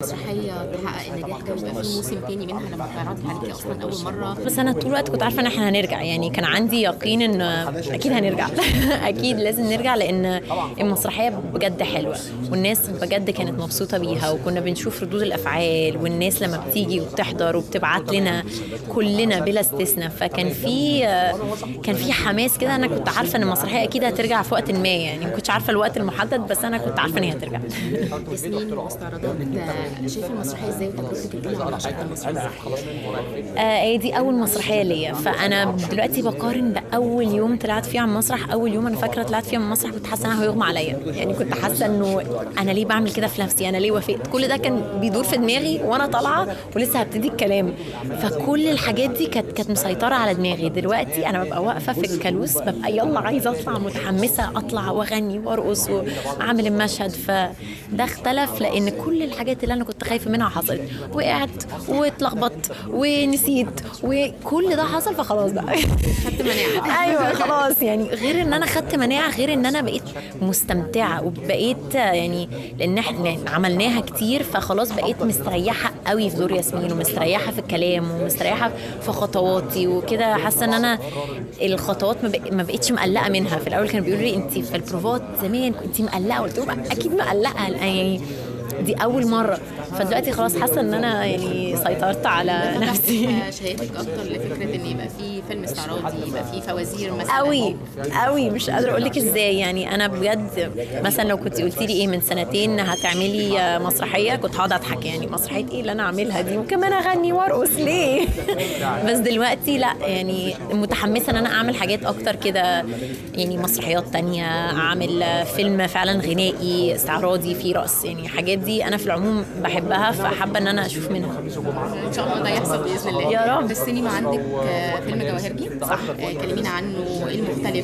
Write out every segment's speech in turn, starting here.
مسرحيه تحقق النجاح ده ويبقى في موسم تاني منها لما اتعرضت عليكي اصلا اول مره بس انا طول الوقت كنت عارفه ان احنا هنرجع يعني كان عندي يقين ان اكيد هنرجع اكيد لازم نرجع لان المسرحيه بجد حلوه والناس بجد كانت مبسوطه بيها وكنا بنشوف ردود الافعال والناس لما بتيجي وبتحضر وبتبعت لنا كلنا بلا استثناء فكان في كان في حماس كده انا كنت عارفه ان المسرحيه اكيد هترجع في وقت ما يعني ما كنتش عارفه الوقت المحدد بس انا كنت عارفه ان هي هترجع سنين واستعراضات شايفه المسرحيه ازاي وتجربتك الاولى على شكل المسرحيه آه هي دي اول مسرحيه ليا فانا دلوقتي بقارن باول يوم طلعت فيه على المسرح اول يوم انا فاكره طلعت فيه على المسرح كنت حاسه ان انا هيغمى عليا يعني كنت حاسه انه انا ليه بعمل كده في نفسي انا ليه وافقت كل ده كان بيدور في دماغي وانا طالعه ولسه هبتدي الكلام فكل الحاجات دي كانت كانت مسيطره على دماغي دلوقتي انا ببقى واقفه في الكالوس ببقى يلا عايزه اطلع متحمسه اطلع واغني وارقص واعمل المشهد فده اختلف لان كل الحاجات اللي انا كنت خايفه منها حصلت وقعت واتلخبطت ونسيت وكل ده حصل فخلاص بقى خدت مناعه ايوه خلاص يعني غير ان انا خدت مناعه غير ان انا بقيت مستمتعه وبقيت يعني لان احنا عملناها كتير فخلاص بقيت مستريحه قوي في دور ياسمين ومستريحه في الكلام ومستريحه في خطواتي وكده حاسه ان انا الخطوات ما, بق... ما بقتش مقلقه منها في الاول كانوا بيقولوا لي انت في البروفات زمان كنت مقلقه قلت لهم اكيد مقلقه يعني دي اول مره فدلوقتي خلاص حاسه ان انا يعني سيطرت على نفسي شهيتك اكتر لفكره ان يبقى في فيلم استعراضي يبقى في فوازير مثلا قوي قوي مش قادره اقول لك ازاي يعني انا بجد مثلا لو كنت قلتي لي ايه من سنتين هتعملي مسرحيه كنت هقعد اضحك يعني مسرحيه ايه اللي انا اعملها دي وكمان اغني وارقص ليه بس دلوقتي لا يعني متحمسه ان انا اعمل حاجات اكتر كده يعني مسرحيات تانية اعمل فيلم فعلا غنائي استعراضي فيه رقص يعني حاجات دي انا في العموم بحبها فحابه ان انا اشوف منها ان شاء الله ده يحصل باذن الله يا رب في السينما عندك فيلم جواهرجي صح كلمينا عنه ايه المختلف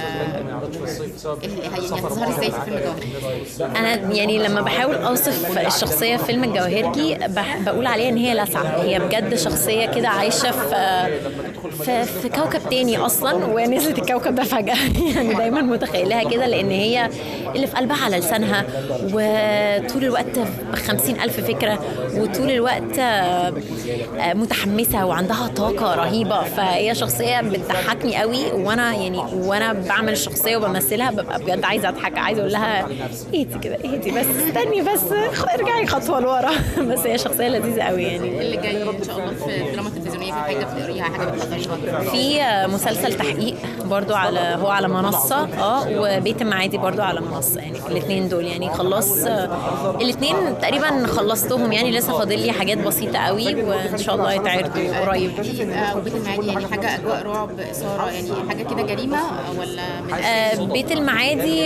يعني هتظهر ازاي في فيلم جواهرجي انا يعني لما بحاول اوصف الشخصيه في فيلم الجواهرجي بقول عليها ان هي لسعه هي بجد شخصيه كده عايشه في في, في كوكب تاني اصلا ونزلت الكوكب ده فجاه يعني دايما متخيلها كده لان هي اللي في قلبها على لسانها وطول الوقت بخمسين ألف فكرة وطول الوقت متحمسة وعندها طاقة رهيبة فهي شخصية بتضحكني قوي وأنا يعني وأنا بعمل الشخصية وبمثلها ببقى بجد عايزة أضحك عايزة أقول لها اهدي كده اهدي بس استني بس ارجعي خطوة لورا بس هي شخصية لذيذة قوي يعني اللي جاي إن شاء الله في دراما تلفزيونية في حاجة بتقريها حاجة بتحضريها في مسلسل تحقيق برضو على هو على منصة اه وبيت المعادي برضو على منصة يعني الاثنين دول يعني خلاص الاثنين تقريبا خلصتهم يعني لسه فاضل لي حاجات بسيطه قوي وان شاء الله يتعرضوا قريب وبيت المعادي يعني حاجه اجواء رعب اثاره يعني حاجه كده جريمه ولا آه بيت المعادي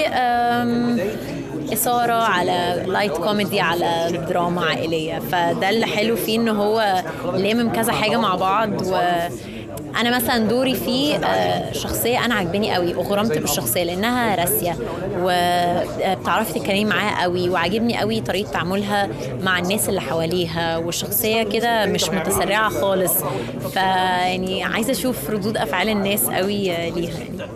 إثارة على لايت كوميدي على دراما عائلية فده اللي حلو فيه إن هو لامم كذا حاجة مع بعض و انا مثلا دوري فيه شخصيه انا عجباني قوي اغرمت بالشخصيه لانها راسيه وبتعرفي تتكلمي معاها قوي وعاجبني قوي طريقه تعاملها مع الناس اللي حواليها والشخصيه كده مش متسرعه خالص فيعني عايزه اشوف ردود افعال الناس قوي ليها يعني